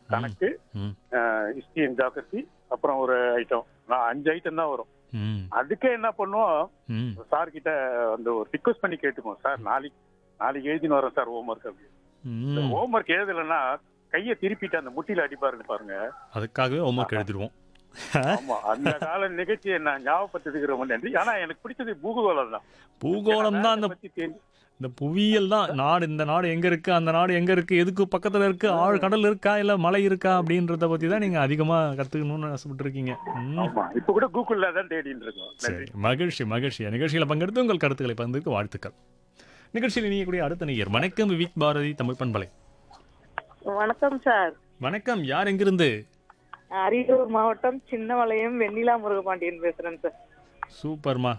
கணக்கு ம் history and geography அப்புறம் ஒரு ஐட்டம் நான் அஞ்சு ஐட்டம் தான் வரும் ம் அதுக்கே என்ன பண்ணுவோம் ம் சார் கிட்ட அந்த ஒரு ரிக்வஸ்ட் பண்ணி கேட்டுப்போம் சார் நாளைக்கு நாளைக்கு எழுதின்னு வரேன் சார் ஹோம் ஒர்க் அப்படி ம் ஹோம் ஒர்க் எழுதலைன்னா கையை திருப்பிட்டு அந்த முட்டியில அடிப்பாருன்னு பாருங்க அதுக்காகவே ஹோம்ஒர்க் எழுதிடுவோம் ஆமா அந்த கால நிகழ்ச்சியை நான் ஞாபகப்படுத்திக்கிற ரொம்ப நன்றி ஆனா எனக்கு பிடிச்சது பூகோளம் தான் பூகோளம் தான் அந்த அதை பத்தி தெரிஞ்சு- இந்த புவியியல் தான் நாடு இந்த நாடு எங்க இருக்கு அந்த நாடு எங்க இருக்கு எதுக்கு பக்கத்துல இருக்கு ஆழ் கடல் இருக்கா இல்ல மலை இருக்கா அப்படின்றத பத்தி தான் நீங்க அதிகமா கத்துக்கணும்னு ஆசைப்பட்டு இருக்கீங்க ம். ஆமா இப்ப கூட கூகுள்ல தான் தேடிட்டு இருக்கோம் சரி நன்றி மகிழ்ச்சி மகிழ்ச்சி நிகழ்ச்சியில் பங்கெடுத்து உங்கள் கருத்துக்களை பகிர்ந்ததுக்கு வாழ்த்துக்கள் நிகழ்ச்சியில் இணையக்கூடிய அடுத்த நேயர் வணக்கம் விவிக் பாரதி தமிழ் பண்பலை வணக்கம் சார் வணக்கம் யார் எங்கிருந்து அரியலூர் மாவட்டம் சின்னவளையம் வெண்ணிலா முருகபாண்டியன் பேசுறேன் சார் சூப்பர்மா